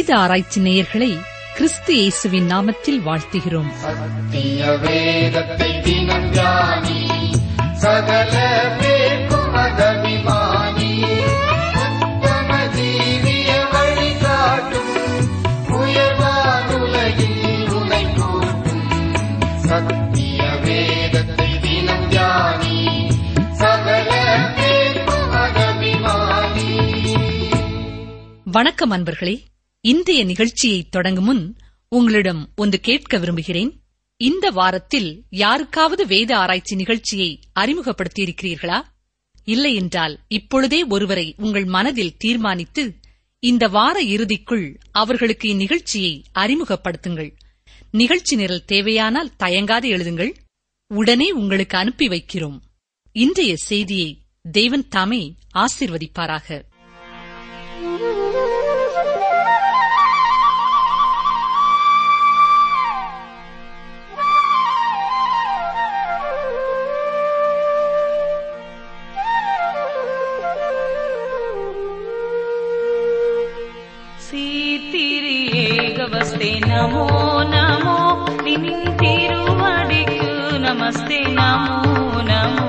வேத ஆராய்ச்சி நேயர்களை கிறிஸ்து இயேசுவின் நாமத்தில் வாழ்த்துகிறோம் சத்திய வேதத்தை தினம் தியானி சகல பேர்க்கும் அதபிமானி உத்தம ஜீவிய வழிகாட்டும் உயர்வானுலகில் உனை கூட்டும் சத்திய வேதத்தை தினம் தியானி சகல பேர்க்கும் அதபிமானி வணக்கம் அன்பர்களே இன்றைய நிகழ்ச்சியை தொடங்கும் முன் உங்களிடம் ஒன்று கேட்க விரும்புகிறேன் இந்த வாரத்தில் யாருக்காவது வேத ஆராய்ச்சி நிகழ்ச்சியை அறிமுகப்படுத்தியிருக்கிறீர்களா இல்லை என்றால் இப்பொழுதே ஒருவரை உங்கள் மனதில் தீர்மானித்து இந்த வார இறுதிக்குள் அவர்களுக்கு இந்நிகழ்ச்சியை அறிமுகப்படுத்துங்கள் நிகழ்ச்சி நிரல் தேவையானால் தயங்காது எழுதுங்கள் உடனே உங்களுக்கு அனுப்பி வைக்கிறோம் இன்றைய செய்தியை தேவன் தாமே ஆசிர்வதிப்பாராக ಸೀತಿರಿಯೇಗವಸ್ತೆ ನಮೋ ನಮೋ ನಿಂತಿರುವಡಿಕು ನಮಸ್ತೆ ನಮೋ ನಮೋ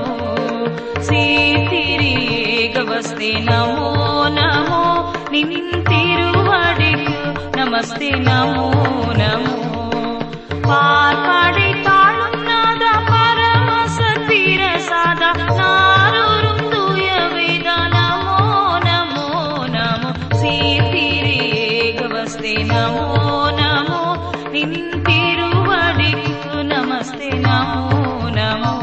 ಸೀತಿರಿಯೇಗವಸ್ತೆ ನಮೋ ನಮೋ ನಿಂತಿರುವಡಿಕು ನಮಸ್ತೆ ನಮೋ ನಮೋ பார்ப்படை தாழும் நாத பரமசத்திர சாதா நாரூரும் தூய வேத நமோ நமோ நமோ சீத்திரேகவஸ்தே நமோ நமோ நின் திருவடிக்கு நமஸ்தே நமோ நமோ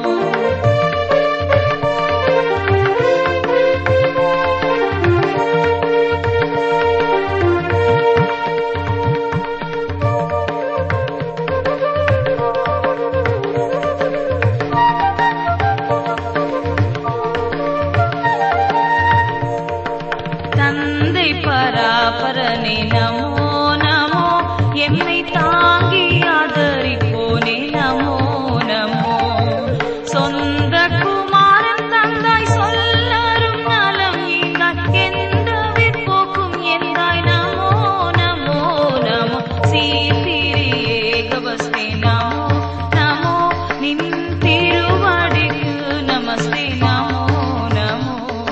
தந்தை பராபரனே நமோ நமோ என்னை தாங்கி ஆதரிப்போனே நமோ நமோ சொந்த குமாரன் தந்தாய் சொல்லரும் நலம் ஈந்தாய் எந்த விற்போக்கும் எந்தாய் நமோ நமோ நமோ சீத்திரேகவஸ்தே நமோ நமோ நின் திருவடிக்கு நமஸ்தே நமோ நமோ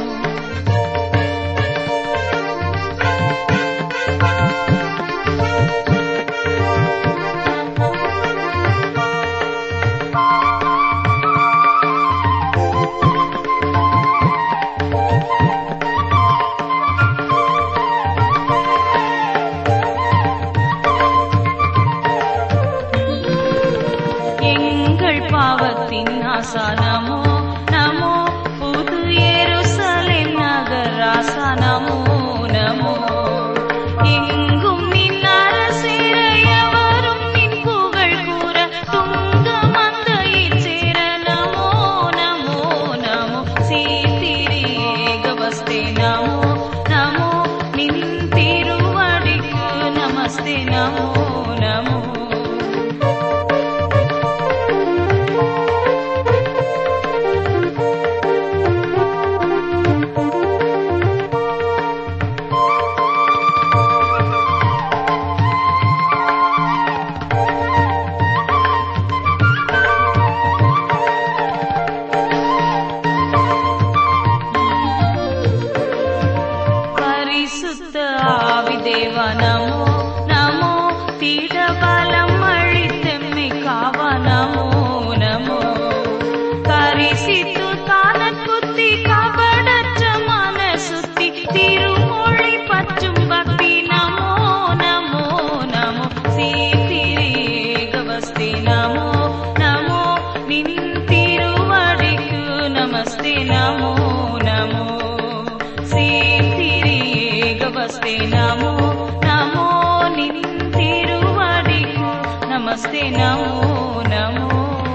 எங்கள் பாவத்தின் ஆசானமோ நமோ புது எருசலேம் நகராசா நமோ நமோ எங்கும் நின் அரசேரையவரும் நின் புகழ் கூற துங்க மந்தையில் சேர நமோ நமோ நமோ சீத்திரேகவஸ்தே நமோ நமோ நின் திருவடிக்கு நமஸ்தே நமோ நமோ பரிசுத்த ஆவி தேவா நமோ நமோ தீட பலம் அழித்தெம்மை காவா நமோ நமோ கரிசித்து தான குத்தி கபடற்ற மன சுத்தி திருமொழி பற்றும் பக்தி நமோ நமோ நமோ சீத்திரேகவஸ்தே நமோ நமோ நின் திருவடிக்கு நமஸ்தே நமோ நமோ சீத்திரேகவஸ்தே நமோ நமோ நின் திருவடிக்கு நமஸ்தே நமோ நமோ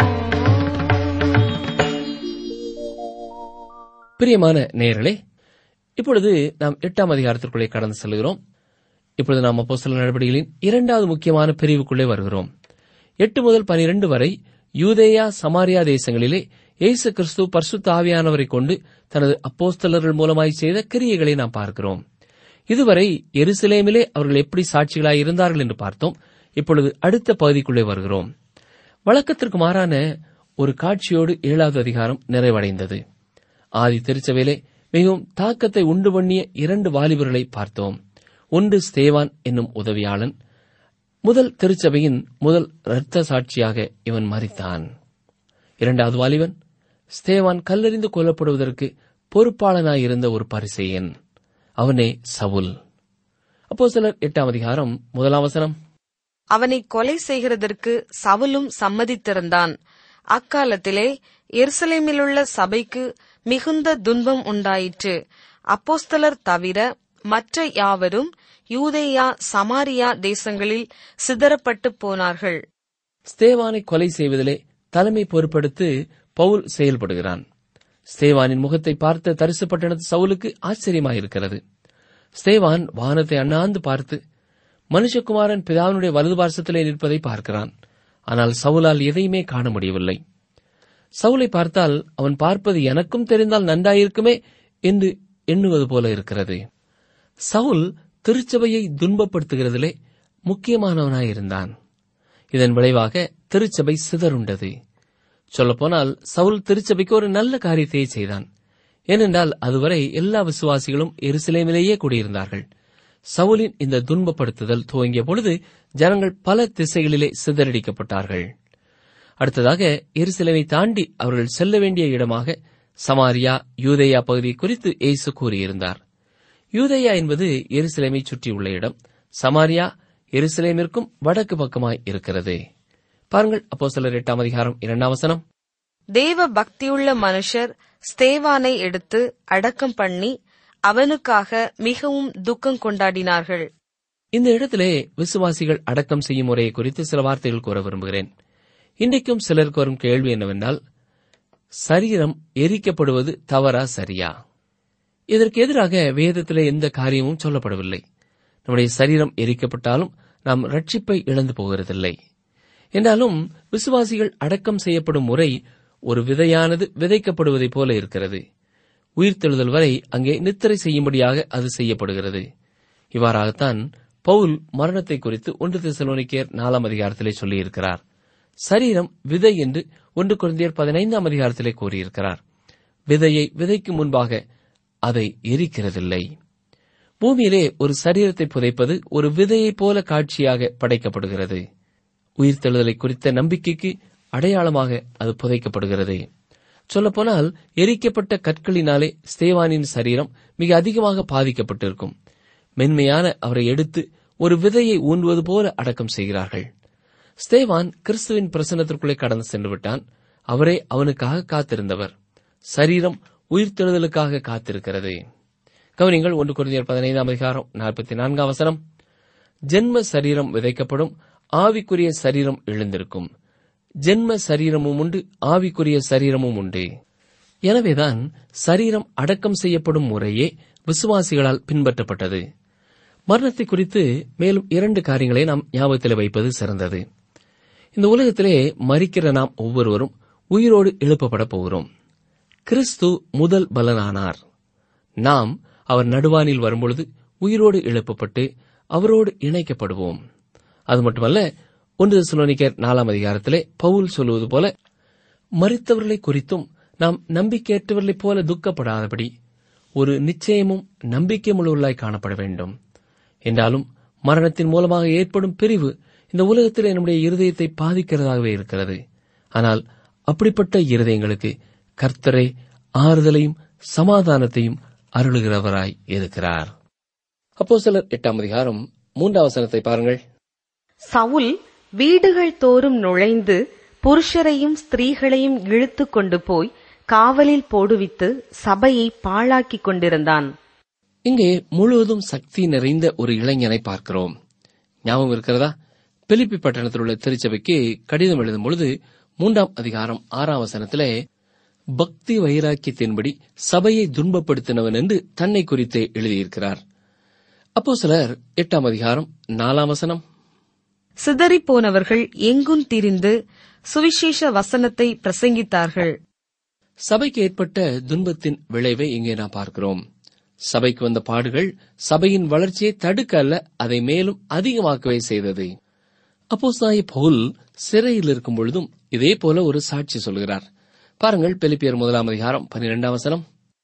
பிரியமான நேயர்களே இப்பொழுது நாம் எட்டாம் அதிகாரத்திற்குள்ளே கடந்து செல்கிறோம் இப்பொழுது நாம் அப்போஸ்தலர் நடவடிக்கைகளின் இரண்டாவது முக்கியமான பிரிவுக்குள்ளே வருகிறோம் எட்டு முதல் பனிரெண்டு வரை யூதேயா சமாரியா தேசங்களிலே இயேசு கிறிஸ்து பரிசுத்த ஆவியானவரை கொண்டு தனது அப்போஸ்தலர்கள் மூலமாய் செய்த கிரியைகளை நாம் பார்க்கிறோம் இதுவரை எருசலேமிலே அவர்கள் எப்படி சாட்சிகளாய் இருந்தார்கள் என்று பார்த்தோம் இப்பொழுது அடுத்த பகுதிக்குள்ளே வருகிறோம் வழக்கத்திற்கு மாறான ஒரு காட்சியோடு ஏழாவது அதிகாரம் நிறைவடைந்தது ஆதி திருச்சபையிலே மிகவும் தாக்கத்தை உண்டு பண்ணிய இரண்டு வாலிபர்களை பார்த்தோம் ஒன்று ஸ்தேவான் என்னும் உதவியாளன் முதல் திருச்சபையின் முதல் இரத்த சாட்சியாக இவன் மறித்தான் இரண்டாவது வாலிபன் ஸ்தேவான் கல்லெறிந்து கொல்லப்படுவதற்கு பொறுப்பாளனாயிருந்த ஒரு பரிசெயன் அவனே சவுல் அப்போ சிலர் எட்டாம் அதிகாரம் முதலாம் வசனம் அவனை கொலை செய்கிறதற்கு சவுலும் சம்மதித்திருந்தான் அக்காலத்திலே எருசலேமிலுள்ள சபைக்கு மிகுந்த துன்பம் உண்டாயிற்று அப்போஸ்தலர் தவிர மற்ற யாவரும் யூதேயா சமாரியா தேசங்களில் சிதறப்பட்டு போனார்கள் ஸ்தேவானை கொலை செய்வதிலே தலைமை பொறுப்படுத்து பவுல் செயல்படுகிறான் ஸ்தேவானின் முகத்தை பார்த்த தரிசு பட்டணத்து சவுலுக்கு ஆச்சரியமாயிருக்கிறது ஸ்தேவான் வானத்தை அண்ணாந்து பார்த்து மனுஷகுமாரன் பிதாவினுடைய வலது பார்சத்திலே நிற்பதை பார்க்கிறான் ஆனால் சவுலால் எதையுமே காண முடியவில்லை சவுலை பார்த்தால் அவன் பார்ப்பது எனக்கும் தெரிந்தால் நன்றாயிருக்குமே என்று எண்ணுவது போல இருக்கிறது சவுல் திருச்சபையை துன்பப்படுத்துகிறதிலே முக்கியமானவனாயிருந்தான் இதன் விளைவாக திருச்சபை சிதறுண்டது சொல்லப்போனால் சவுல் திருச்சபைக்கு ஒரு நல்ல காரியத்தை செய்தான் ஏனென்றால் அதுவரை எல்லா விசுவாசிகளும் எருசலேமிலேயே கூடியிருந்தார்கள் சவுலின் இந்த துன்பப்படுத்துதல் துவங்கிய பொழுது ஜனங்கள் பல திசைகளிலே சிதறடிக்கப்பட்டார்கள் அடுத்ததாக எருசலேமை தாண்டி அவர்கள் செல்ல வேண்டிய இடமாக சமாரியா யூதேயா பகுதி குறித்து இயேசு கூறியிருந்தார் யூதேயா என்பது எருசலேமை சுற்றியுள்ள இடம் சமாரியா எருசலேமிற்கும் வடக்கு பக்கமாய் இருக்கிறது பாருங்கள் அப்போ சிலர் எட்டாம் அதிகாரம் இரண்டாம் வசனம் தேவ பக்தியுள்ள மனுஷர் ஸ்தேவானை எடுத்து அடக்கம் பண்ணி அவனுக்காக மிகவும் துக்கம் கொண்டாடினார்கள் இந்த இடத்திலே விசுவாசிகள் அடக்கம் செய்யும் முறையை குறித்து சில வார்த்தைகள் கூற விரும்புகிறேன் இன்றைக்கும் சிலருக்கு வரும் கேள்வி என்னவென்றால் சரீரம் எரிக்கப்படுவது தவறா சரியா இதற்கு எதிராக வேதத்திலே எந்த காரியமும் சொல்லப்படவில்லை நம்முடைய சரீரம் எரிக்கப்பட்டாலும் நாம் ரட்சிப்பை இழந்து போகிறதில்லை என்றாலும் விசுவாசிகள் அடக்கம் செய்யப்படும் முறை ஒரு விதையானது விதைக்கப்படுவதைப் போல இருக்கிறது உயிர்த்தெழுதல் வரை அங்கே நித்திரை செய்யும்படியாக அது செய்யப்படுகிறது இவ்வாறாகத்தான் பவுல் மரணத்தை குறித்து ஒன்று தெசலோனிக்கேர் நாலாம் அதிகாரத்திலே சொல்லியிருக்கிறார் சரீரம் விதை என்று ஒன்று குழந்தையர் பதினைந்தாம் அதிகாரத்திலே கூறியிருக்கிறார் விதையை விதைக்கும் முன்பாக அதை எரிக்கிறதில்லை பூமியிலே ஒரு சரீரத்தை புதைப்பது ஒரு விதையைப் போல காட்சியாக படைக்கப்படுகிறது உயிர்த்தெழுதலை குறித்த நம்பிக்கைக்கு அடையாளமாக அது புதைக்கப்படுகிறது சொல்லப்போனால் எரிக்கப்பட்ட கற்களினாலே ஸ்தேவானின் சரீரம் மிக அதிகமாக பாதிக்கப்பட்டிருக்கும் மென்மையான அவரை எடுத்து ஒரு விதையை ஊன்றுவது போல அடக்கம் செய்கிறார்கள் ஸ்தேவான் கிறிஸ்துவின் பிரசன்னத்திற்குள்ளே கடந்து சென்று விட்டான் அவரே அவனுக்காக காத்திருந்தவர் சரீரம் உயிர்த்தெழுதலுக்காக காத்திருக்கிறது கவனிங்கள் ஒன்று குருந்தியர் பதினைந்தாம் அதிகாரம் நாற்பத்தி நான்காம் வசனம் ஜென்ம சரீரம் விதைக்கப்படும் ஆவிக்குரிய சரீரம் எழுந்திருக்கும் ஜென்ம சரீரமும் உண்டு ஆவிக்குரிய சரீரமும் உண்டு எனவேதான் சரீரம் அடக்கம் செய்யப்படும் முறையே விசுவாசிகளால் பின்பற்றப்பட்டது மரணத்தை குறித்து மேலும் இரண்டு காரியங்களை நாம் ஞாபகத்தில் வைப்பது சிறந்தது இந்த உலகத்திலே மறிக்கிற நாம் ஒவ்வொருவரும் உயிரோடு எழுப்பப்பட போகிறோம் கிறிஸ்து முதல் பலனானார் நாம் அவர் நடுவானில் வரும்பொழுது உயிரோடு எழுப்பப்பட்டு அவரோடு இணைக்கப்படுவோம் அது மட்டுமல்ல ஒன்று சுலோனிக்கர் நாலாம் அதிகாரத்திலே பவுல் சொல்லுவது போல மறித்தவர்களை குறித்தும் நாம் நம்பிக்கையற்றவர்களைப் போல துக்கப்படாதபடி ஒரு நிச்சயமும் நம்பிக்கையும் உள்ளவர்களாய் காணப்பட வேண்டும் என்றாலும் மரணத்தின் மூலமாக ஏற்படும் பிரிவு இந்த உலகத்தில் நம்முடைய இருதயத்தை பாதிக்கிறதாகவே இருக்கிறது ஆனால் அப்படிப்பட்ட இருதயங்களுக்கு கர்த்தரை ஆறுதலையும் சமாதானத்தையும் அருளுகிறவராய் இருக்கிறார் அப்போ சிலர் எட்டாம் அதிகாரம் மூன்றாம் வசனத்தை பாருங்கள் சவுல் வீடுகள் தோறும் நுழைந்து புருஷரையும் ஸ்திரீகளையும் இழுத்து கொண்டு போய் காவலில் போடுவித்து சபையை பாழாக்கிக் கொண்டிருந்தான் இங்கே முழுவதும் சக்தி நிறைந்த ஒரு இளைஞனை பார்க்கிறோம் ஞாபகம் இருக்கிறதா பிலிப்பி பட்டணத்தில் உள்ள திருச்சபைக்கு கடிதம் எழுதும் பொழுது மூன்றாம் அதிகாரம் ஆறாம் வசனத்திலே பக்தி வைராக்கியத்தின்படி சபையை துன்பப்படுத்தினவன் என்று தன்னை குறித்தே எழுதியிருக்கிறார் அப்போ சிலர் எட்டாம் அதிகாரம் நாலாம் வசனம் சிதறிப் போனவர்கள் எங்கும் திரிந்து சுவிசேஷ வசனத்தை பிரசங்கித்தார்கள் சபைக்கு ஏற்பட்ட துன்பத்தின் விளைவை இங்கே நாம் பார்க்கிறோம் சபைக்கு வந்த பாடுகள் சபையின் வளர்ச்சியை தடுக்க அல்ல அதை மேலும் அதிகமாக்கவே செய்தது அப்போஸ்தலனாகிய பவுல் சிறையில் இருக்கும் பொழுதும் இதே போல ஒரு சாட்சி சொல்கிறார் பாருங்கள் பெலிப்பியர் முதலாம் அதிகாரம் பன்னிரெண்டாம் வசனம்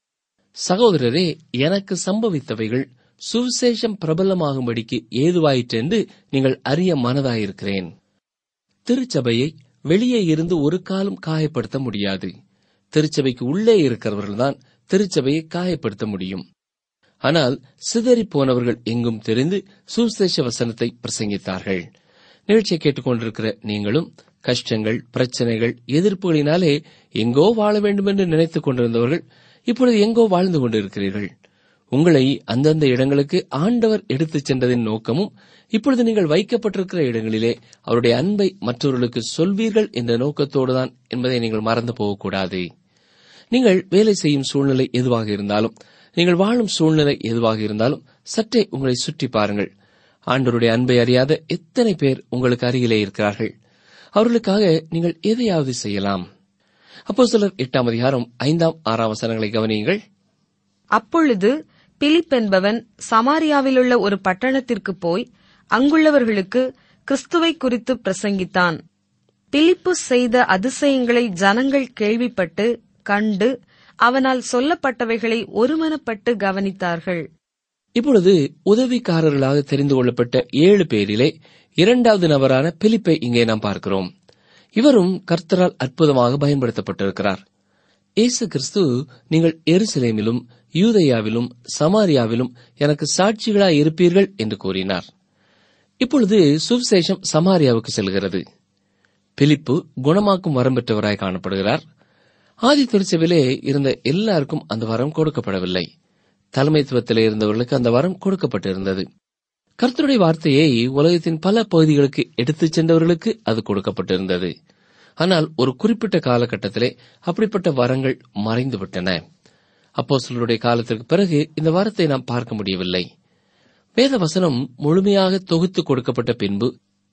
சகோதரரே எனக்கு சம்பவித்தவைகள் சுவிசேஷம் பிரபலமாகும்படிக்கு ஏதுவாயிற்றென்று நீங்கள் அறிய மனதாயிருக்கிறேன் திருச்சபையை வெளியே இருந்து ஒரு காலம் காயப்படுத்த முடியாது திருச்சபைக்கு உள்ளே இருக்கிறவர்கள்தான் திருச்சபையை காயப்படுத்த முடியும் ஆனால் சிதறிப் போனவர்கள் எங்கும் தெரிந்து சுவிசேஷ வசனத்தை பிரசங்கித்தார்கள் நிகழ்ச்சியை கேட்டுக்கொண்டிருக்கிற நீங்களும் கஷ்டங்கள் பிரச்சனைகள் எதிர்ப்புகளினாலே எங்கோ வாழ வேண்டும் என்று நினைத்துக் கொண்டிருந்தவர்கள் இப்பொழுது எங்கோ வாழ்ந்து கொண்டிருக்கிறீர்கள் உங்களை அந்தந்த இடங்களுக்கு ஆண்டவர் எடுத்துச் சென்றதின் நோக்கமும் இப்பொழுது நீங்கள் வைக்கப்பட்டிருக்கிற இடங்களிலே அவருடைய அன்பை மற்றவர்களுக்கு சொல்வீர்கள் என்ற நோக்கத்தோடுதான் என்பதை நீங்கள் மறந்து போகக்கூடாது நீங்கள் வேலை செய்யும் சூழ்நிலை எதுவாக இருந்தாலும் நீங்கள் வாழும் சூழ்நிலை எதுவாக இருந்தாலும் சற்றே உங்களை சுற்றி பாருங்கள் ஆண்டவருடைய அன்பை அறியாத எத்தனை பேர் உங்களுக்கு அருகிலே இருக்கிறார்கள் அவர்களுக்காக நீங்கள் எதையாவது செய்யலாம் அப்போ சிலர் எட்டாம் அதிகாரம் ஐந்தாம் ஆறாம் வசனங்களை கவனியுங்கள் அப்பொழுது பிலிப் என்பவன் சமாரியாவிலுள்ள ஒரு பட்டணத்திற்கு போய் அங்குள்ளவர்களுக்கு கிறிஸ்துவை குறித்து பிரசங்கித்தான் பிலிப்பு செய்த அதிசயங்களை ஜனங்கள் கேள்விப்பட்டு கண்டு அவனால் சொல்லப்பட்டவைகளை ஒருமனப்பட்டு கவனித்தார்கள் இப்பொழுது உதவிக்காரர்களாக தெரிந்து கொள்ளப்பட்ட ஏழு பேரிலே இரண்டாவது நபரான பிலிப்பை இங்கே நாம் பார்க்கிறோம் இவரும் கர்த்தரால் அற்புதமாக பயன்படுத்தப்பட்டிருக்கிறார் இயேசு கிறிஸ்து நீங்கள் எருசலேமிலும் யூதேயாவிலும் சமாரியாவிலும் எனக்கு சாட்சிகளாய் இருப்பீர்கள் என்று கூறினார் இப்பொழுது சுவிசேஷம் சமாரியாவுக்கு செல்கிறது பிலிப்பு குணமாக்கும் வரம் பெற்றவராய் காணப்படுகிறார் ஆதி திருச்சபையிலே இருந்த எல்லாருக்கும் அந்த வரம் கொடுக்கப்படவில்லை தலைமைத்துவத்திலே இருந்தவர்களுக்கு அந்த வரம் கொடுக்கப்பட்டிருந்தது கர்த்தருடைய வார்த்தையை உலகத்தின் பல பகுதிகளுக்கு எடுத்துச் சென்றவர்களுக்கு அது கொடுக்கப்பட்டிருந்தது ஆனால் ஒரு குறிப்பிட்ட காலகட்டத்திலே அப்படிப்பட்ட வரங்கள் மறைந்துவிட்டன அப்போ சிலருடைய காலத்திற்கு பிறகு இந்த வரத்தை நாம் பார்க்க முடியவில்லை வேத வசனம் முழுமையாக தொகுத்து கொடுக்கப்பட்ட பின்பு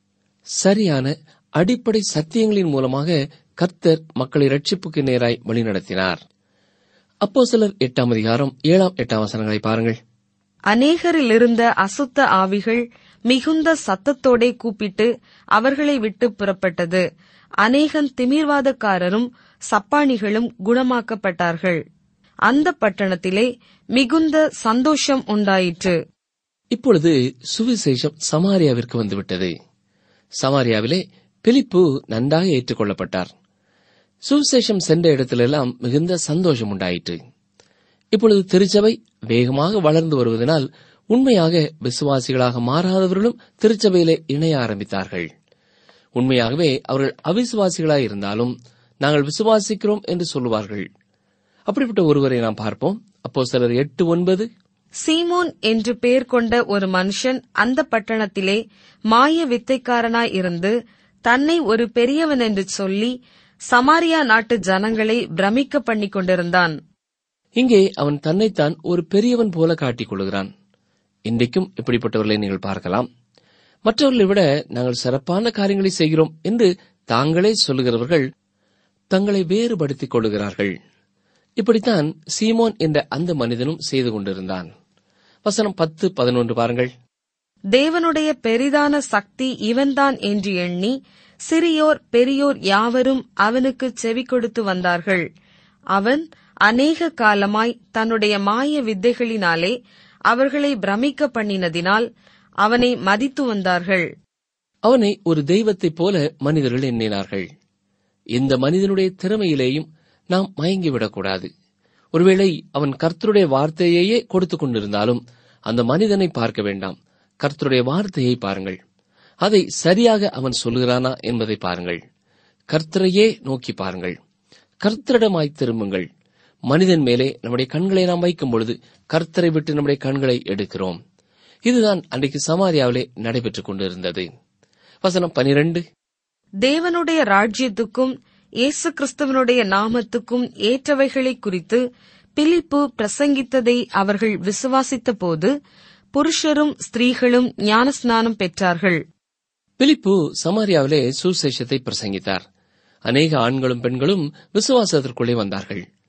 சரியான அடிப்படை சத்தியங்களின் மூலமாக கர்த்தர் மக்களை ரட்சிப்புக்கு நேராய் வழிநடத்தினார் அப்போ சிலர் எட்டாம் அதிகாரம் ஏழாம் எட்டாம் வசனங்களை பாருங்கள் அநேகரில் இருந்த அசுத்த ஆவிகள் மிகுந்த சத்தத்தோடே கூப்பிட்டு அவர்களை விட்டு புறப்பட்டது அநேகன் திமிர்வாதக்காரரும் சப்பானிகளும் குணமாக்கப்பட்டார்கள் அந்த பட்டணத்திலே மிகுந்த சந்தோஷம் உண்டாயிற்று இப்பொழுது சுவிசேஷம் சமாரியாவிற்கு வந்துவிட்டது சமாரியாவிலே பிலிப்பு நன்றாக ஏற்றுக்கொள்ளப்பட்டார் சுவிசேஷம் சென்ற இடத்திலெல்லாம் மிகுந்த சந்தோஷம் உண்டாயிற்று இப்பொழுது திருச்சபை வேகமாக வளர்ந்து வருவதனால் உண்மையாக விசுவாசிகளாக மாறாதவர்களும் திருச்சபையிலே இணைய ஆரம்பித்தார்கள் உண்மையாகவே அவர்கள் அவிசுவாசிகளாய் இருந்தாலும் நாங்கள் விசுவாசிக்கிறோம் என்று சொல்லுவார்கள் அப்படிப்பட்ட ஒருவரை நாம் பார்ப்போம் அப்போ சிலர் எட்டு ஒன்பது சீமோன் என்று பெயர் கொண்ட ஒரு மனுஷன் அந்த பட்டணத்திலே மாய வித்தைக்காரனாய் இருந்து தன்னை ஒரு பெரியவன் என்று சொல்லி சமாரியா நாட்டு ஜனங்களை பிரமிக்க பண்ணிக் கொண்டிருந்தான் இங்கே அவன் தன்னைத்தான் ஒரு பெரியவன் போல காட்டிக் கொள்கிறான் இன்றைக்கும் இப்படிப்பட்டவர்களை நீங்கள் பார்க்கலாம் மற்றவர்களை விட நாங்கள் சிறப்பான காரியங்களை செய்கிறோம் என்று தாங்களே சொல்லுகிறவர்கள் தங்களை வேறுபடுத்திக் கொள்ளுகிறார்கள் இப்படித்தான் சீமோன் என்ற அந்த மனிதனும் செய்து கொண்டிருந்தான் வசனம் பத்து பதினொன்று பாருங்கள் தேவனுடைய பெரிதான சக்தி இவன்தான் என்று எண்ணி சிறியோர் பெரியோர் யாவரும் அவனுக்கு செவி கொடுத்து வந்தார்கள் அவன் அநேக காலமாய் தன்னுடைய மாய வித்தைகளினாலே அவர்களை பிரமிக்க பண்ணினதினால் அவனை மதித்து வந்தார்கள் அவனை ஒரு தெய்வத்தைப் போல மனிதர்கள் எண்ணினார்கள் இந்த மனிதனுடைய திறமையிலேயும் நாம் மயங்கிவிடக்கூடாது ஒருவேளை அவன் கர்த்தருடைய வார்த்தையையே கொடுத்துக் கொண்டிருந்தாலும் அந்த மனிதனை பார்க்க வேண்டாம் கர்த்தருடைய வார்த்தையை பாருங்கள் அதை சரியாக அவன் சொல்கிறானா என்பதை பாருங்கள் கர்த்தரையே நோக்கி பாருங்கள் கர்த்தரிடமாய் திரும்புங்கள் மனிதன் மேலே நம்முடைய கண்களை நாம் வைக்கும் பொழுது கர்த்தரை விட்டு நம்முடைய கண்களை எடுக்கிறோம் இதுதான் அன்றைக்கு சமாரியாவிலே நடைபெற்றுக் கொண்டிருந்தது வசனம் பனிரெண்டு தேவனுடைய ராஜ்யத்துக்கும் இயேசு கிறிஸ்துவனுடைய நாமத்துக்கும் ஏற்றவைகளை குறித்து பிலிப்பு பிரசங்கித்ததை அவர்கள் விசுவாசித்தபோது புருஷரும் ஸ்திரீகளும் ஞானஸ்நானம் பெற்றார்கள் பிலிப்பு சமாரியாவிலே சுசேஷத்தை பிரசங்கித்தார் அநேக ஆண்களும் பெண்களும் விசுவாசத்திற்குள்ளே வந்தார்கள்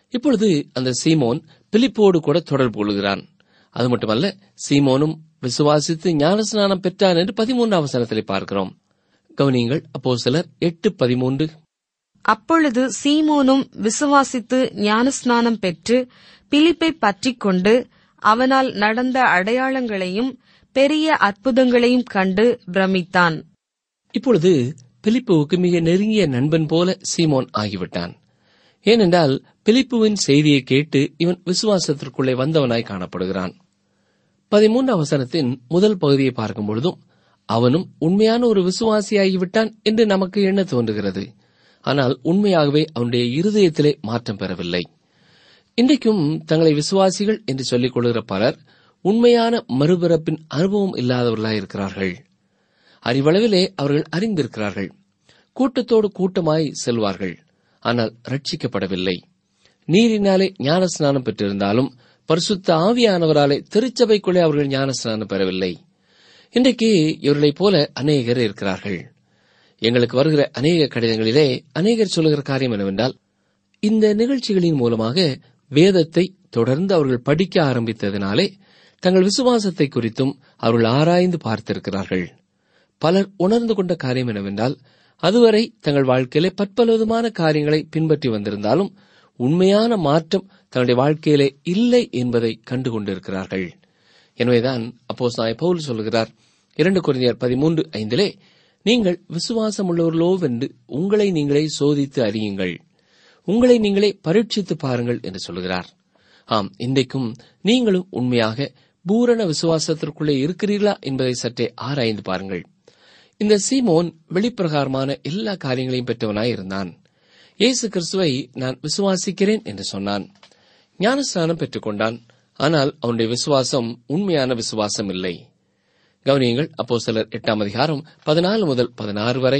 இப்பொழுது அந்த சீமோன் பிலிப்போடு கூட தொடர்பு கொள்கிறான் அது மட்டுமல்ல சீமோனும் விசுவாசித்து ஞானஸ்நானம் பெற்றான் என்று பதிமூன்றாம் வசனத்திலே பார்க்கிறோம் கவனியுங்கள் அப்போ சிலர் எட்டு பதிமூன்று அப்பொழுது சீமோனும் விசுவாசித்து ஞானஸ்நானம் பெற்று பிலிப்பை பற்றிக் கொண்டு அவனால் நடந்த அடையாளங்களையும் பெரிய அற்புதங்களையும் கண்டு பிரமித்தான் இப்பொழுது பிலிப்புவுக்கு மிக நெருங்கிய நண்பன் போல சீமோன் ஆகிவிட்டான் ஏனென்றால் பிலிப்புவின் செய்தியை கேட்டு இவன் விசுவாசத்திற்குள்ளே வந்தவனாய் காணப்படுகிறான் பதிமூன்றாம் வசனத்தின் முதல் பகுதியை பார்க்கும் பொழுதும் அவனும் உண்மையான ஒரு விசுவாசியாகிவிட்டான் என்று நமக்கு எண்ண தோன்றுகிறது ஆனால் உண்மையாகவே அவனுடைய இருதயத்திலே மாற்றம் பெறவில்லை இன்றைக்கும் தங்களை விசுவாசிகள் என்று சொல்லிக் கொள்கிற பலர் உண்மையான மறுபிறப்பின் அனுபவம் இல்லாதவர்களாயிருக்கிறார்கள் அறிவளவிலே அவர்கள் அறிந்திருக்கிறார்கள் கூட்டத்தோடு கூட்டமாய் செல்வார்கள் ஆனால் ரட்சிக்கப்படவில்லை நீரினாலே ஞானஸ்நானம் பெற்றிருந்தாலும் பரிசுத்த ஆவியானவராலே திருச்சபைக்குள்ளே அவர்கள் ஞானஸ்நானம் பெறவில்லை இன்றைக்கு இவர்களைப் போல அநேகர் இருக்கிறார்கள் எங்களுக்கு வருகிற அநேக கடிதங்களிலே அநேகர் சொல்லுகிற காரியம் என்னவென்றால் இந்த நிகழ்ச்சிகளின் மூலமாக வேதத்தை தொடர்ந்து அவர்கள் படிக்க ஆரம்பித்ததினாலே தங்கள் விசுவாசத்தை குறித்தும் அவர்கள் ஆராய்ந்து பார்த்திருக்கிறார்கள் பலர் உணர்ந்து கொண்ட காரியம் என்னவென்றால் அதுவரை தங்கள் வாழ்க்கையிலே பற்பலவிதமான காரியங்களை பின்பற்றி வந்திருந்தாலும் உண்மையான மாற்றம் தன்னுடைய வாழ்க்கையிலே இல்லை என்பதை கண்டு கொண்டிருக்கிறார்கள் எனவேதான் அப்போ நாய் பவுல் சொல்கிறார் இரண்டு குறைந்தர் பதிமூன்று ஐந்திலே நீங்கள் விசுவாசம் உள்ளவர்களோவென்று உங்களை நீங்களே சோதித்து அறியுங்கள் உங்களை நீங்களே பரீட்சித்து பாருங்கள் என்று சொல்கிறார் ஆம் இன்றைக்கும் நீங்களும் உண்மையாக பூரண விசுவாசத்திற்குள்ளே இருக்கிறீர்களா என்பதை சற்றே ஆராய்ந்து பாருங்கள் இந்த சீமோன் வெளிப்பிரகாரமான எல்லா காரியங்களையும் பெற்றவனாய் இருந்தான் இயேசு கிறிஸ்துவை நான் விசுவாசிக்கிறேன் என்று சொன்னான் ஞானஸ்நானம் பெற்றுக்கொண்டான் ஆனால் அவனுடைய விசுவாசம் உண்மையான விசுவாசம் இல்லை கவனியங்கள் அப்போ சிலர் எட்டாம் அதிகாரம் பதினாலு முதல் பதினாறு வரை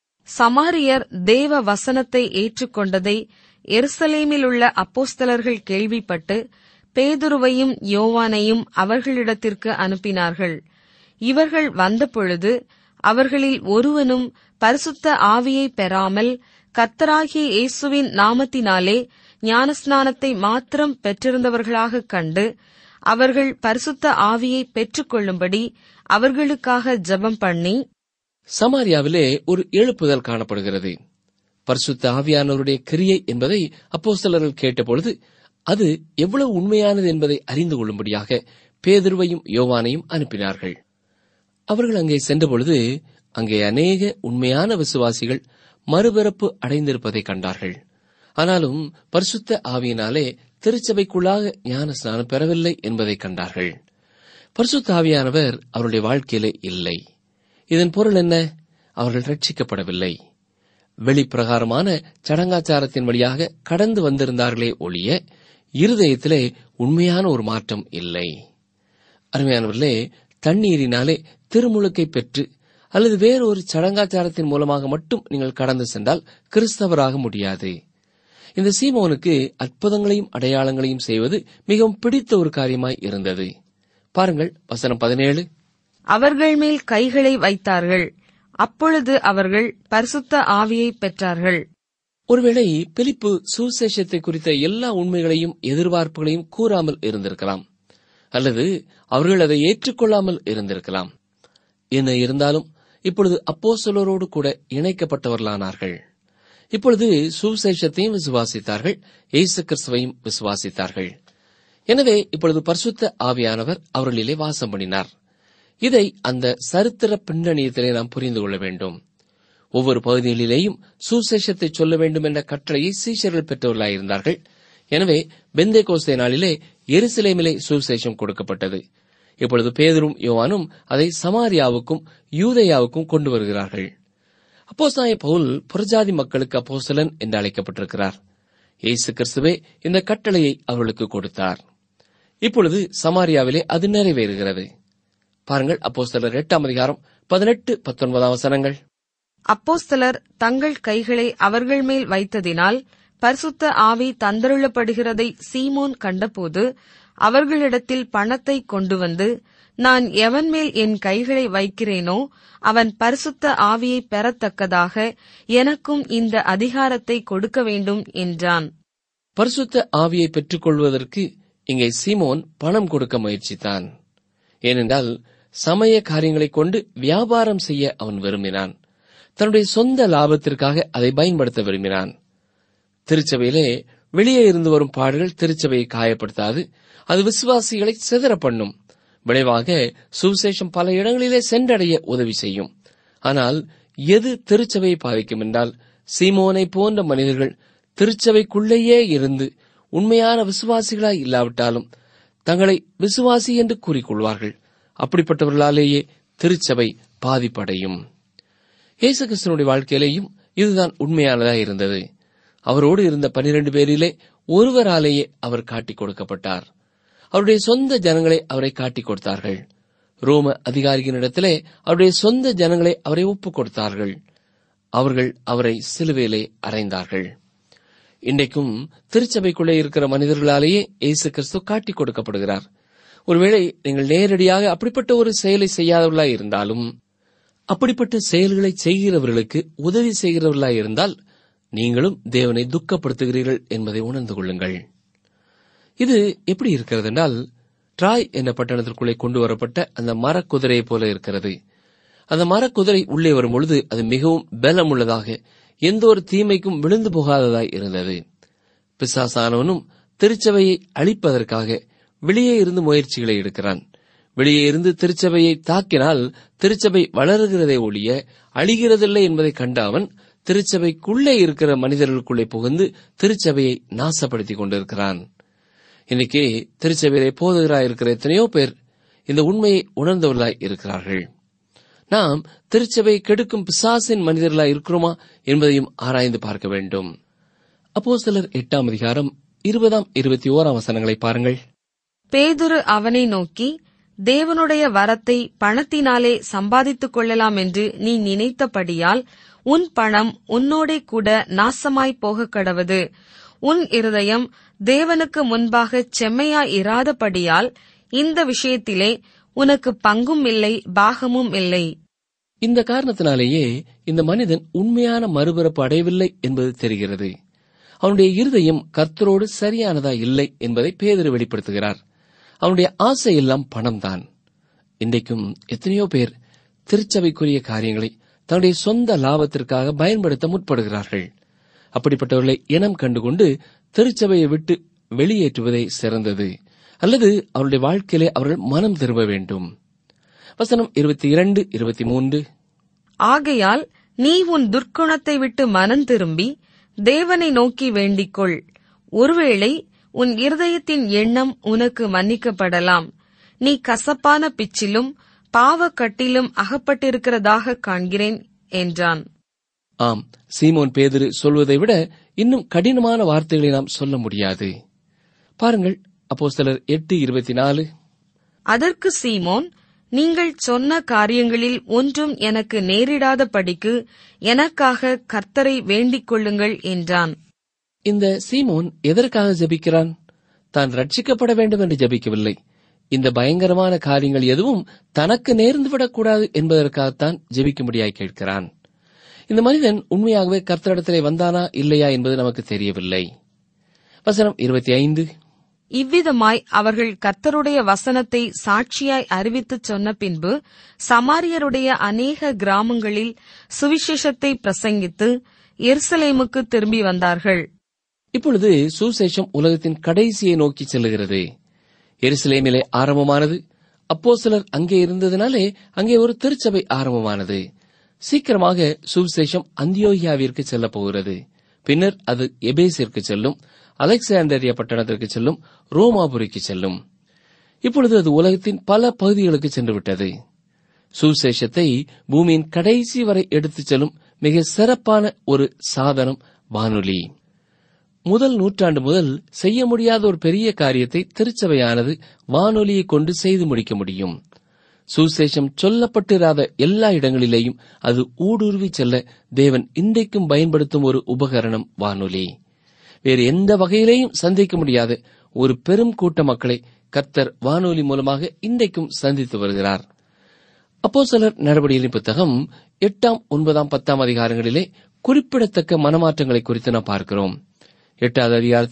சமாரியர் தேவ வசனத்தை ஏற்றுக்கொண்டதை எருசலேமில் உள்ள அப்போஸ்தலர்கள் கேள்விப்பட்டு பேதுருவையும் யோவானையும் அவர்களிடத்திற்கு அனுப்பினார்கள் இவர்கள் வந்தபொழுது அவர்களில் ஒருவனும் பரிசுத்த ஆவியை பெறாமல் கர்த்தராகிய இயேசுவின் நாமத்தினாலே ஞானஸ்நானத்தை மாத்திரம் பெற்றிருந்தவர்களாகக் கண்டு அவர்கள் பரிசுத்த ஆவியை பெற்றுக்கொள்ளும்படி அவர்களுக்காக ஜெபம் பண்ணி சமாரியாவிலே ஒரு எழுப்புதல் காணப்படுகிறது பரிசுத்த ஆவியானவருடைய கிரியை என்பதை அப்போஸ்தலர்கள் கேட்டபொழுது அது எவ்வளவு உண்மையானது என்பதை அறிந்து கொள்ளும்படியாக பேதுருவையும் யோவானையும் அனுப்பினார்கள் அவர்கள் அங்கே சென்றபொழுது அங்கே அநேக உண்மையான விசுவாசிகள் மறுபிறப்பு அடைந்திருப்பதை கண்டார்கள் ஆனாலும் பரிசுத்த ஆவியினாலே திருச்சபைக்குள்ளாக ஞான ஸ்நானம் பெறவில்லை என்பதை கண்டார்கள் பரிசுத்த ஆவியானவர் அவருடைய வாழ்க்கையிலே இல்லை இதன் பொருள் என்ன அவர்கள் ரட்சிக்கப்படவில்லை வெளிப்பிரகாரமான சடங்காச்சாரத்தின் வழியாக கடந்து வந்திருந்தார்களே ஒழிய இருதயத்திலே உண்மையான ஒரு மாற்றம் இல்லை அருமையானவர்களே தண்ணீரினாலே திருமுழுக்கை பெற்று அல்லது வேறொரு சடங்காச்சாரத்தின் மூலமாக மட்டும் நீங்கள் கடந்து சென்றால் கிறிஸ்தவராக முடியாது இந்த சீமோனுக்கு அற்புதங்களையும் அடையாளங்களையும் செய்வது மிகவும் பிடித்த ஒரு காரியமாய் இருந்தது பாருங்கள் வசனம் பதினேழு அவர்கள் மேல் கைகளை வைத்தார்கள் அப்பொழுது அவர்கள் பரிசுத்த ஆவியை பெற்றார்கள் ஒருவேளை பிலிப்பு சுசேஷத்தை குறித்த எல்லா உண்மைகளையும் எதிர்பார்ப்புகளையும் கூறாமல் இருந்திருக்கலாம் அல்லது அவர்கள் அதை ஏற்றுக்கொள்ளாமல் இருந்திருக்கலாம் என்ன இருந்தாலும் இப்பொழுது அப்போஸ்தலரோடு கூட இணைக்கப்பட்டவர்களானார்கள் இப்பொழுது சுவிசேஷத்தையும் விசுவாசித்தார்கள் இயேசு கிறிஸ்துவையும் விசுவாசித்தார்கள் எனவே இப்பொழுது பரிசுத்த ஆவியானவர் அவர்களிலே வாசம் பண்ணினார் இதை அந்த சரித்திர பின்னணியத்திலே நாம் புரிந்து கொள்ள வேண்டும் ஒவ்வொரு பகுதிகளிலேயும் சுசேஷத்தை சொல்ல வேண்டும் என்ற கட்டளையை சீஷர்கள் பெற்றவர்களாயிருந்தார்கள் எனவே பெந்தே கோஸ்தே நாளிலே எருசலேமிலே சுசேஷம் கொடுக்கப்பட்டது இப்பொழுது பேதரும் யோவானும் அதை சமாரியாவுக்கும் யூதேயாவுக்கும் கொண்டு வருகிறார்கள் அப்போஸ்தாய பவுல் புறஜாதி மக்களுக்கு அப்போஸ்தலன் என்று அழைக்கப்பட்டிருக்கிறார் இயேசு கிறிஸ்துவே இந்த கட்டளையை அவர்களுக்கு கொடுத்தார் இப்பொழுது சமாரியாவிலே அது நிறைவேறுகிறது பாருங்கள் அப்போஸ்தலர் எட்டாம் அதிகாரம் பதினெட்டு பத்தொன்பதாம் வசனங்கள் அப்போஸ்தலர் தங்கள் கைகளை அவர்கள் மேல் வைத்ததினால் பரிசுத்த ஆவி தந்தருளப்படுகிறதை சீமோன் கண்டபோது அவர்களிடத்தில் பணத்தை கொண்டு வந்து நான் எவன் மேல் என் கைகளை வைக்கிறேனோ அவன் பரிசுத்த ஆவியை பெறத்தக்கதாக எனக்கும் இந்த அதிகாரத்தை கொடுக்க வேண்டும் என்றான் பரிசுத்த ஆவியை பெற்றுக்கொள்வதற்கு இங்கே சீமோன் பணம் கொடுக்க முயற்சித்தான் ஏனென்றால் சமய காரியங்களைக் கொண்டு வியாபாரம் செய்ய அவன் விரும்பினான் தன்னுடைய சொந்த லாபத்திற்காக அதை பயன்படுத்த விரும்பினான் திருச்சபையிலே வெளியே இருந்து வரும் பாடல்கள் திருச்சபையை காயப்படுத்தாது அது விசுவாசிகளை சிதற பண்ணும் விளைவாக சுவிசேஷம் பல இடங்களிலே சென்றடைய உதவி செய்யும் ஆனால் எது திருச்சபையை பாதிக்கும் என்றால் சீமோனை போன்ற மனிதர்கள் திருச்சபைக்குள்ளேயே இருந்து உண்மையான விசுவாசிகளாய் இல்லாவிட்டாலும் தங்களை விசுவாசி என்று கூறிக்கொள்வார்கள் அப்படிப்பட்டவர்களாலேயே திருச்சபை பாதிப்படையும் இயேசு கிறிஸ்தனுடைய வாழ்க்கையிலேயும் இதுதான் உண்மையானதாக இருந்தது அவரோடு இருந்த பனிரெண்டு பேரிலே ஒருவராலேயே அவர் காட்டிக் கொடுக்கப்பட்டார் அவருடைய சொந்த ஜனங்களை அவரை காட்டிக் கொடுத்தார்கள் ரோம அதிகாரிகளிடத்திலே அவருடைய சொந்த ஜனங்களை அவரை ஒப்புக் கொடுத்தார்கள் அவர்கள் அவரை சிலுவையிலே அறைந்தார்கள் இன்றைக்கும் திருச்சபைக்குள்ளே இருக்கிற மனிதர்களாலேயே இயேசு கிறிஸ்து காட்டிக் கொடுக்கப்படுகிறார் ஒருவேளை நீங்கள் நேரடியாக அப்படிப்பட்ட ஒரு செயலை செய்யாதவர்களாய் இருந்தாலும் அப்படிப்பட்ட செயல்களை செய்கிறவர்களுக்கு உதவி செய்கிறவர்களாய் இருந்தால் நீங்களும் தேவனை துக்கப்படுத்துகிறீர்கள் என்பதை உணர்ந்து கொள்ளுங்கள் இது எப்படி இருக்கிறது என்றால் ட்ராய் என்ற பட்டணத்திற்குள்ளே கொண்டு வரப்பட்ட அந்த மரக்குதிரையை போல இருக்கிறது அந்த மரக்குதிரை உள்ளே வரும் பொழுது அது மிகவும் பலமுள்ளதாக எந்த ஒரு தீமைக்கும் விழுந்து போகாததாய் இருந்தது பிசாசானவனும் திருச்சபையை அழிப்பதற்காக வெளியே இருந்து முயற்சிகளை எடுக்கிறான் வெளியே இருந்து திருச்சபையை தாக்கினால் திருச்சபை வளருகிறதை ஒழிய அழிகிறதில்லை என்பதை கண்ட அவன் திருச்சபைக்குள்ளே இருக்கிற மனிதர்களுக்குள்ளே புகுந்து திருச்சபையை நாசப்படுத்திக் கொண்டிருக்கிறான் இன்னைக்கு திருச்சபையிலே போதுகிறாய் இருக்கிற எத்தனையோ பேர் இந்த உண்மையை உணர்ந்தவர்களாய் இருக்கிறார்கள் நாம் திருச்சபையை கெடுக்கும் பிசாசின் மனிதர்களாய் இருக்கிறோமா என்பதையும் ஆராய்ந்து பார்க்க வேண்டும் அப்போ சிலர் எட்டாம் அதிகாரம் இருபதாம் இருபத்தி ஓராம் வசனங்களை பாருங்கள் பேதுரு அவனை நோக்கி தேவனுடைய வரத்தை பணத்தினாலே சம்பாதித்துக் கொள்ளலாம் என்று நீ நினைத்தபடியால் உன் பணம் உன்னோடே கூட நாசமாய் போகக் கடவது உன் இருதயம் தேவனுக்கு முன்பாக செம்மையாய் இராதபடியால் இந்த விஷயத்திலே உனக்கு பங்கும் இல்லை பாகமும் இல்லை இந்த காரணத்தினாலேயே இந்த மனிதன் உண்மையான மறுபிறப்பு அடையவில்லை என்பது தெரிகிறது அவனுடைய இருதயம் கர்த்தரோடு சரியானதா இல்லை என்பதை பேதர் வெளிப்படுத்துகிறார் அவனுடைய ஆசை எல்லாம் பணம்தான் இன்றைக்கும் எத்தனையோ பேர் திருச்சபைக்குரிய காரியங்களை தன்னுடைய சொந்த லாபத்திற்காக பயன்படுத்த முற்படுகிறார்கள் அப்படிப்பட்டவர்களை இனம் கண்டுகொண்டு திருச்சபையை விட்டு வெளியேற்றுவதே சிறந்தது அல்லது அவருடைய வாழ்க்கையிலே அவர்கள் மனம் திரும்ப வேண்டும் வசனம் இருபத்தி இரண்டு இருபத்தி மூன்று ஆகையால் நீ உன் துர்க்குணத்தை விட்டு மனம் திரும்பி தேவனை நோக்கி வேண்டிக்கொள் ஒருவேளை உன் இருதயத்தின் எண்ணம் உனக்கு மன்னிக்கப்படலாம் நீ கசப்பான பிச்சிலும் பாவக்கட்டிலும் அகப்பட்டிருக்கிறதாக காண்கிறேன் என்றான் ஆம் சீமோன் பேதுரு சொல்வதை விட இன்னும் கடினமான வார்த்தைகளை நாம் சொல்ல முடியாது பாருங்கள் அப்போஸ்தலர் எட்டு இருபத்தி நாலு அதற்கு சீமோன் நீங்கள் சொன்ன காரியங்களில் ஒன்றும் எனக்கு நேரிடாதபடிக்கு எனக்காக கர்த்தரை வேண்டிக் கொள்ளுங்கள் என்றான் இந்த சீமோன் எதற்காக ஜெபிக்கிறான் தான் ரட்சிக்கப்பட வேண்டும் என்று ஜெபிக்கவில்லை இந்த பயங்கரமான காரியங்கள் எதுவும் தனக்கு நேர்ந்துவிடக்கூடாது என்பதற்காகத்தான் ஜெபிக்கும்படியாய் கேட்கிறான் இந்த மனிதன் உண்மையாகவே கர்த்தரிடத்திலே வந்தானா இல்லையா என்பது நமக்கு தெரியவில்லை வசனம் இருபத்தி ஐந்து இவ்விதமாய் அவர்கள் கர்த்தருடைய வசனத்தை சாட்சியாய் அறிவித்துச் சொன்ன பின்பு சமாரியருடைய அநேக கிராமங்களில் சுவிசேஷத்தை பிரசங்கித்து எருசலேமுக்கு திரும்பி வந்தார்கள் இப்பொழுது சுசேஷம் உலகத்தின் கடைசியை நோக்கி செல்லுகிறது எருசலேமிலே ஆரம்பமானது அப்போ சிலர் அங்கே இருந்ததினாலே அங்கே ஒரு திருச்சபை ஆரம்பமானது சீக்கிரமாக சுவிசேஷம் அந்தியோகியாவிற்கு செல்லப் போகிறது பின்னர் அது எபேசிற்கு செல்லும் அலெக்சாண்டரியா பட்டணத்திற்கு செல்லும் ரோமாபுரிக்கு செல்லும் இப்பொழுது அது உலகத்தின் பல பகுதிகளுக்கு சென்று விட்டது சுவிசேஷத்தை பூமியின் கடைசி வரை எடுத்துச் செல்லும் மிக சிறப்பான ஒரு சாதனம் வானொலி முதல் நூற்றாண்டு முதல் செய்ய முடியாத ஒரு பெரிய காரியத்தை திருச்சபையானது வானொலியை கொண்டு செய்து முடிக்க முடியும் சுசேஷம் சொல்லப்பட்டிராத எல்லா இடங்களிலேயும் அது ஊடுருவி செல்ல தேவன் இன்றைக்கும் பயன்படுத்தும் ஒரு உபகரணம் வானொலி வேறு எந்த வகையிலேயும் சந்திக்க முடியாத ஒரு பெரும் கூட்ட மக்களை கர்த்தர் வானொலி மூலமாக இன்றைக்கும் சந்தித்து வருகிறார் அப்போ சிலர் நடவடிக்கைகளின் புத்தகம் எட்டாம் ஒன்பதாம் பத்தாம் அதிகாரங்களிலே குறிப்பிடத்தக்க மனமாற்றங்களை குறித்து நாம் பார்க்கிறோம் எட்டாவது அதிகாரத்திலே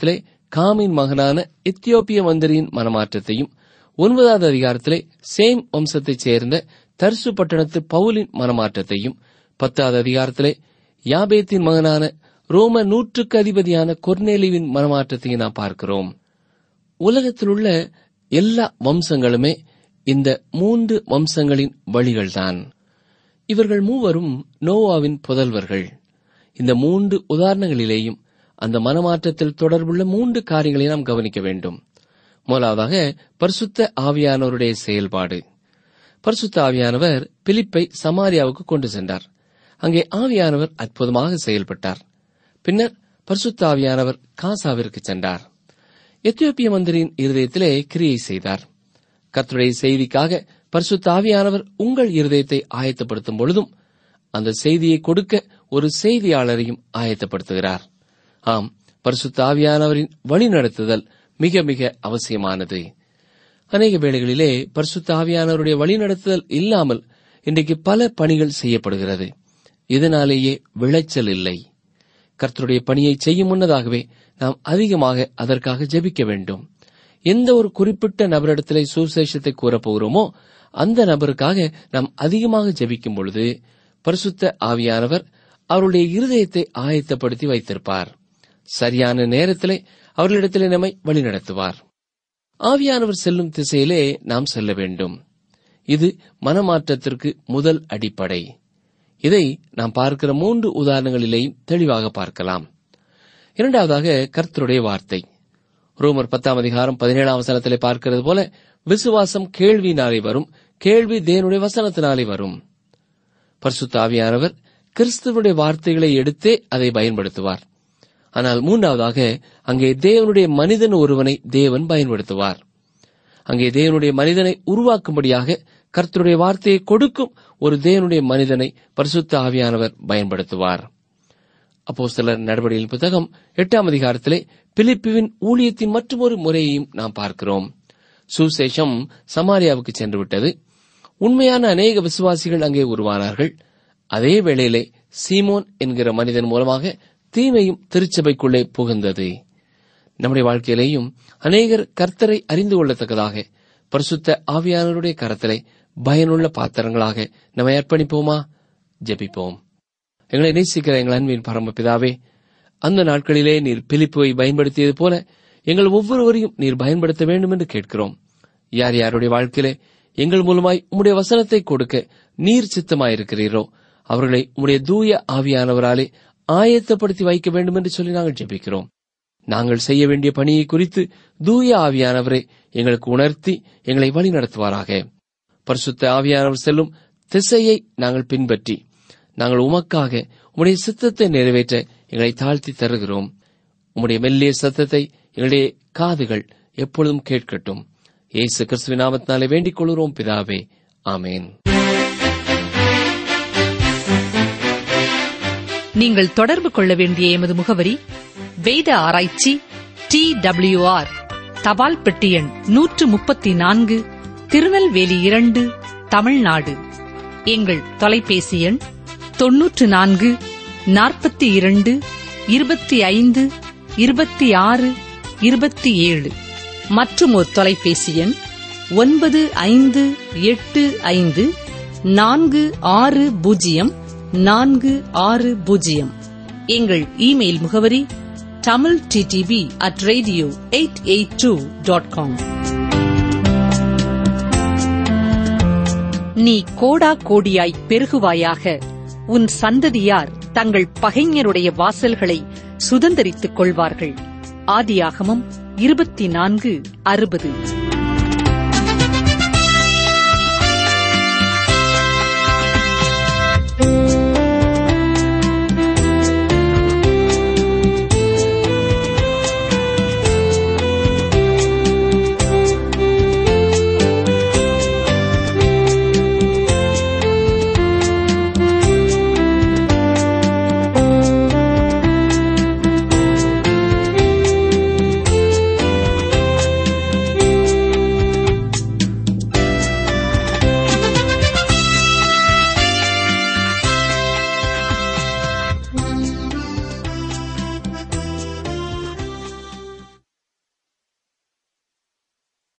காமின் மகனான எத்தியோப்பிய மந்திரியின் மனமாற்றத்தையும் ஒன்பதாவது அதிகாரத்திலே சேம் வம்சத்தைச் சேர்ந்த தர்சு பட்டணத்து பவுலின் மனமாற்றத்தையும் பத்தாவது அதிகாரத்திலே யாபேத்தின் மகனான ரோம நூற்றுக்கு அதிபதியான கொர்னேலிவின் மனமாற்றத்தையும் நாம் பார்க்கிறோம் உலகத்தில் உள்ள எல்லா வம்சங்களுமே இந்த மூன்று வம்சங்களின் வழிகள்தான் இவர்கள் மூவரும் நோவாவின் புதல்வர்கள் இந்த மூன்று உதாரணங்களிலேயும் அந்த மனமாற்றத்தில் தொடர்புள்ள மூன்று காரியங்களை நாம் கவனிக்க வேண்டும் முதலாவதாக பரிசுத்த ஆவியானவருடைய செயல்பாடு பரிசுத்த ஆவியானவர் பிலிப்பை சமாரியாவுக்கு கொண்டு சென்றார் அங்கே ஆவியானவர் அற்புதமாக செயல்பட்டார் பின்னர் பரிசுத்த ஆவியானவர் காசாவிற்கு சென்றார் எத்தியோப்பிய மந்திரியின் இருதயத்திலே கிரியை செய்தார் கர்த்தருடைய செய்திக்காக பரிசுத்த ஆவியானவர் உங்கள் இருதயத்தை ஆயத்தப்படுத்தும் பொழுதும் அந்த செய்தியை கொடுக்க ஒரு செய்தியாளரையும் ஆயத்தப்படுத்துகிறார் ஆம் பரிசுத்த ஆவியானவரின் வழிநடத்துதல் மிக மிக அவசியமானது அநேக வேளைகளிலே பரிசுத்த ஆவியானவருடைய வழிநடத்துதல் இல்லாமல் இன்றைக்கு பல பணிகள் செய்யப்படுகிறது இதனாலேயே விளைச்சல் இல்லை கர்த்தருடைய பணியை செய்யும் முன்னதாகவே நாம் அதிகமாக அதற்காக ஜெபிக்க வேண்டும் எந்த ஒரு குறிப்பிட்ட நபரிடத்திலே சுசேஷத்தை கூறப்போகிறோமோ அந்த நபருக்காக நாம் அதிகமாக ஜெபிக்கும் பொழுது பரிசுத்த ஆவியானவர் அவருடைய இருதயத்தை ஆயத்தப்படுத்தி வைத்திருப்பார் சரியான நேரத்திலே அவர்களிடத்திலே நம்மை வழிநடத்துவார் ஆவியானவர் செல்லும் திசையிலே நாம் செல்ல வேண்டும் இது மனமாற்றத்திற்கு முதல் அடிப்படை இதை நாம் பார்க்கிற மூன்று உதாரணங்களிலேயும் தெளிவாக பார்க்கலாம் இரண்டாவதாக கர்த்தருடைய வார்த்தை ரோமர் பத்தாம் அதிகாரம் பதினேழாம் வசனத்திலே பார்க்கிறது போல விசுவாசம் கேள்வியினாலே வரும் கேள்வி தேவனுடைய வசனத்தினாலே வரும் பரிசுத்த ஆவியானவர் கிறிஸ்துவனுடைய வார்த்தைகளை எடுத்தே அதை பயன்படுத்துவார் ஆனால் மூன்றாவதாக அங்கே தேவனுடைய மனிதன் ஒருவனை தேவன் பயன்படுத்துவார் அங்கே தேவனுடைய மனிதனை உருவாக்கும்படியாக கர்த்தருடைய வார்த்தையை கொடுக்கும் ஒரு தேவனுடைய மனிதனை பரிசுத்த ஆவியானவர் பயன்படுத்துவார் அப்போ சிலர் நடவடிக்கையின் புத்தகம் எட்டாம் அதிகாரத்திலே பிலிப்புவின் ஊழியத்தின் மற்றொரு முறையையும் நாம் பார்க்கிறோம் சுசேஷம் சமாரியாவுக்கு சென்று விட்டது உண்மையான அநேக விசுவாசிகள் அங்கே உருவானார்கள் அதே வேளையிலே சீமோன் என்கிற மனிதன் மூலமாக தீமையும் திருச்சபைக்குள்ளே புகுந்தது நம்முடைய வாழ்க்கையிலேயும் அநேகர் கர்த்தரை அறிந்து கொள்ளத்தக்கதாக பரிசுத்த ஆவியானவருடைய கரத்திலே பயனுள்ள பாத்திரங்களாக நம்மை அர்ப்பணிப்போமா ஜெபிப்போம் எங்களை நேசிக்கிற எங்கள் அன்பின் பரமபிதாவே அந்த நாட்களிலே நீர் பிலிப்புவை பயன்படுத்தியது போல எங்கள் ஒவ்வொருவரையும் நீர் பயன்படுத்த வேண்டும் என்று கேட்கிறோம் யார் யாருடைய வாழ்க்கையிலே எங்கள் மூலமாய் உம்முடைய வசனத்தை கொடுக்க நீர் சித்தமாயிருக்கிறீரோ அவர்களை உம்முடைய தூய ஆவியானவராலே ஆயத்தப்படுத்தி வைக்க வேண்டும் என்று சொல்லி நாங்கள் ஜெபிக்கிறோம் நாங்கள் செய்ய வேண்டிய பணியை குறித்து தூய ஆவியானவரை எங்களுக்கு உணர்த்தி எங்களை வழி நடத்துவாராக பரிசுத்த ஆவியானவர் செல்லும் திசையை நாங்கள் பின்பற்றி நாங்கள் உமக்காக உம்முடைய சித்தத்தை நிறைவேற்ற எங்களை தாழ்த்தி தருகிறோம் உம்முடைய மெல்லிய சத்தத்தை எங்களுடைய காதுகள் எப்பொழுதும் கேட்கட்டும் இயேசு கிறிஸ்துவின் நாமத்தினாலே வேண்டிக் கொள்கிறோம் பிதாவே ஆமேன் நீங்கள் தொடர்பு கொள்ள வேண்டிய எமது முகவரி வேத ஆராய்ச்சி டி ஆர் தபால் பெட்டி எண் நூற்று முப்பத்தி நான்கு திருநெல்வேலி இரண்டு தமிழ்நாடு எங்கள் தொலைபேசி எண் தொன்னூற்று நான்கு நாற்பத்தி இரண்டு இருபத்தி ஐந்து இருபத்தி ஆறு இருபத்தி ஏழு மற்றும் ஒரு தொலைபேசி எண் ஒன்பது ஐந்து எட்டு ஐந்து நான்கு ஆறு பூஜ்ஜியம் நான்கு ஆறு பூஜ்ஜியம் எங்கள் இமெயில் முகவரி Tamil DTP at radio eight eight two dot com நீ கோடா கோடியாய் பெருகுவாயாக உன் சந்ததியார் தங்கள் பகைஞருடைய வாசல்களை சுதந்தரித்துக் கொள்வார்கள் ஆதியாகமம் இருபத்தி நான்கு அறுபது